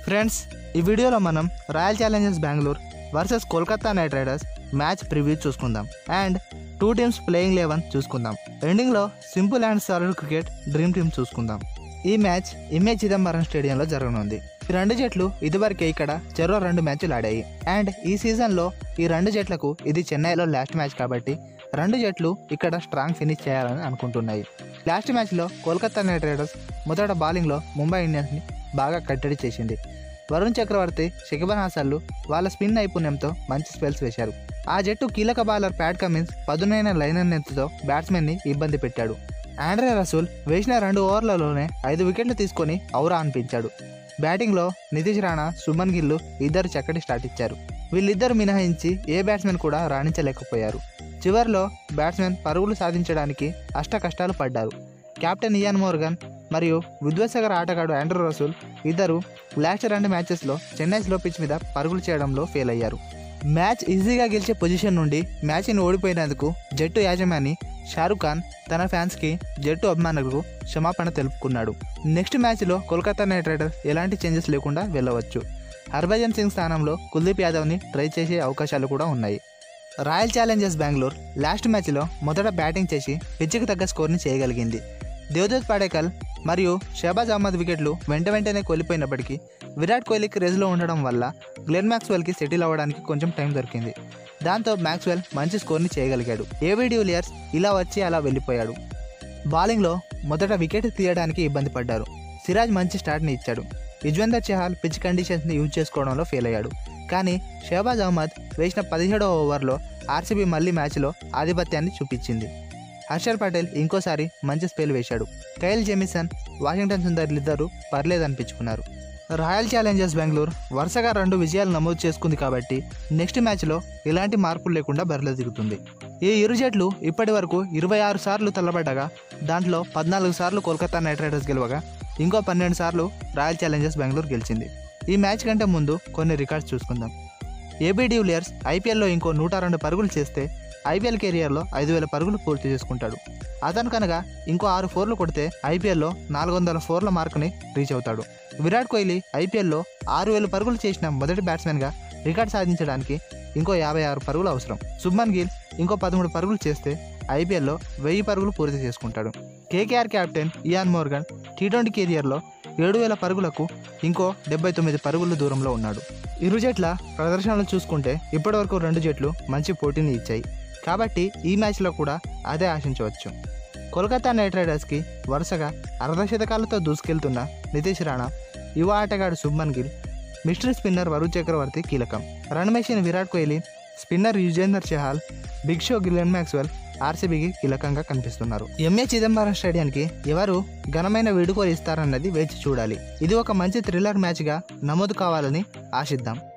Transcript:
friends ఈ వీడియోలో మనం royal challengers Bengaluru versus Kolkata knight riders match preview చూసుకుందాం and two teams playing eleven చూసుకుందాం ఎండింగ్లో simple and solid cricket dream team చూసుకుందాం ఈ మ్యాచ్ ఎంఏ చిదంబరం స్టేడియంలో జరగనుంది ఈ రెండు జట్లు ఇదివరకే ఇక్కడ చెరో రెండు మ్యాచ్లు ఆడాయి అండ్ ఈ సీజన్లో ఈ రెండు జట్లకు ఇది చెన్నైలో లాస్ట్ మ్యాచ్ కాబట్టి రెండు జట్లు ఇక్కడ స్ట్రాంగ్ ఫినిష్ చేయాలని అనుకుంటున్నాయి లాస్ట్ మ్యాచ్లో కోల్కతా నైట్ రైడర్స్ మొదట బౌలింగ్లో ముంబై ఇండియన్స్ని బాగా కట్టడి చేసింది వరుణ్ చక్రవర్తి షకిబన్ హాసన్లు వాళ్ళ స్పిన్ నైపుణ్యంతో మంచి స్పెల్స్ వేశారు ఆ జట్టు కీలక బౌలర్ ప్యాట్ కమిన్స్ పదునైన లైనర్ నెత్తుతో బ్యాట్స్మెన్ని ఇబ్బంది పెట్టాడు ఆండ్రే రసూల్ వేసిన రెండు ఓవర్లలోనే ఐదు వికెట్లు తీసుకొని ఔరా అనిపించాడు బ్యాటింగ్లో నితీష్ రాణా సుమన్ గిల్లు ఇద్దరు చక్కటి స్టార్ట్ ఇచ్చారు వీళ్ళిద్దరు మినహాయించి ఏ బ్యాట్స్మెన్ కూడా రాణించలేకపోయారు చివర్లో బ్యాట్స్మెన్ పరుగులు సాధించడానికి అష్ట కష్టాలు పడ్డారు కెప్టెన్ ఇయాన్ మోర్గన్ మరియు విధ్వసగర ఆటగాడు ఆండ్రూ రసూల్ ఇద్దరు లాస్ట్ రెండు మ్యాచెస్లో చెన్నై స్లో పిచ్ మీద పరుగులు చేయడంలో ఫెయిల్ అయ్యారు మ్యాచ్ ఈజీగా గెలిచే పొజిషన్ నుండి మ్యాచ్ని ఓడిపోయినందుకు జట్టు యాజమాని షారుఖ్ ఖాన్ తన ఫ్యాన్స్కి జట్టు అభిమానులకు క్షమాపణ తెలుపుకున్నాడు నెక్స్ట్ మ్యాచ్లో కోల్కతా నైట్ రైడర్స్ ఎలాంటి చేంజెస్ లేకుండా వెళ్ళవచ్చు హర్భజన్ సింగ్ స్థానంలో కుల్దీప్ యాదవ్ని ట్రై చేసే అవకాశాలు కూడా ఉన్నాయి రాయల్ ఛాలెంజర్స్ బెంగళూరు లాస్ట్ మ్యాచ్లో మొదట బ్యాటింగ్ చేసి పిచ్చికి తగ్గ స్కోర్ని చేయగలిగింది దేవదత్ పాడేకల్ మరియు షహబాజ్ అహ్మద్ వికెట్లు వెంట వెంటనే కోల్పోయినప్పటికీ విరాట్ కోహ్లీకి రేజ్లో ఉండడం వల్ల గ్లెన్ మ్యాక్స్వెల్కి సెటిల్ అవ్వడానికి కొంచెం టైం దొరికింది దాంతో మ్యాక్స్వెల్ మంచి స్కోర్ని చేయగలిగాడు ఏవీ డివిలియర్స్ ఇలా వచ్చి అలా వెళ్ళిపోయాడు బౌలింగ్లో మొదట వికెట్ తీయడానికి ఇబ్బంది పడ్డారు సిరాజ్ మంచి స్టార్ట్ని ఇచ్చాడు యుజ్వేందర్ చహాల్ పిచ్ కండిషన్స్ని యూజ్ చేసుకోవడంలో ఫెయిల్ అయ్యాడు కానీ షహబాజ్ అహ్మద్ వేసిన పదిహేడవ ఓవర్లో ఆర్సీబీ మళ్ళీ మ్యాచ్లో ఆధిపత్యాన్ని చూపించింది హర్షల్ పటేల్ ఇంకోసారి మంచి స్పెల్ వేశాడు కైల్ జెమిసన్ వాషింగ్టన్ సుందర్లు ఇద్దరు పర్లేదనిపించుకున్నారు రాయల్ ఛాలెంజర్స్ బెంగళూరు వరుసగా రెండు విజయాలు నమోదు చేసుకుంది కాబట్టి నెక్స్ట్ మ్యాచ్లో ఎలాంటి మార్పులు లేకుండా బరిలో దిగుతుంది ఈ ఇరు జట్లు ఇప్పటి వరకు ఇరవై ఆరు సార్లు తల్లబడ్డగా దాంట్లో పద్నాలుగు సార్లు కోల్కతా నైట్ రైడర్స్ గెలవగా ఇంకో పన్నెండు సార్లు రాయల్ ఛాలెంజర్స్ బెంగళూరు గెలిచింది ఈ మ్యాచ్ కంటే ముందు కొన్ని రికార్డ్స్ చూసుకుందాం ఏబీ డివిలియర్స్ ఐపీఎల్లో ఇంకో నూట రెండు పరుగులు చేస్తే ఐపీఎల్ కెరియర్లో ఐదు వేల పరుగులు పూర్తి చేసుకుంటాడు అతను కనుక ఇంకో ఆరు ఫోర్లు కొడితే ఐపీఎల్లో నాలుగు వందల ఫోర్ల మార్కుని రీచ్ అవుతాడు విరాట్ కోహ్లీ ఐపీఎల్లో ఆరు వేల పరుగులు చేసిన మొదటి బ్యాట్స్మెన్గా రికార్డ్ సాధించడానికి ఇంకో యాభై ఆరు పరుగులు అవసరం శుభ్మన్ గిల్ ఇంకో పదమూడు పరుగులు చేస్తే ఐపీఎల్లో వెయ్యి పరుగులు పూర్తి చేసుకుంటాడు KKR captain Eoin Morgan T twenty కెరియర్లో ఏడు వేల పరుగులకు ఇంకో డెబ్బై తొమ్మిది పరుగుల దూరంలో ఉన్నాడు ఇరు జట్ల ప్రదర్శనలు చూసుకుంటే ఇప్పటివరకు రెండు జట్లు మంచి పోటీని ఇచ్చాయి కాబట్టి ఈ మ్యాచ్లో కూడా అదే ఆశించవచ్చు కోల్కతా నైట్ రైడర్స్కి వరుసగా అర్ధశతకాలతో దూసుకెళ్తున్న నితీష్ రాణా యువ ఆటగాడు శుభ్మన్ గిల్ మిస్టరీ స్పిన్నర్ వరుణ్ చక్రవర్తి కీలకం run machine Virat Kohli spinner Yuzvendra Chahal big show Glenn Maxwell ఆర్సీబీకి కీలకంగా కనిపిస్తున్నారు ఎంఏ చిదంబరం స్టేడియానికి ఎవరు ఘనమైన వీడుకోలు ఇస్తారన్నది వేచి చూడాలి ఇది ఒక మంచి థ్రిల్లర్ మ్యాచ్గా నమోదు కావాలని ఆశిద్దాం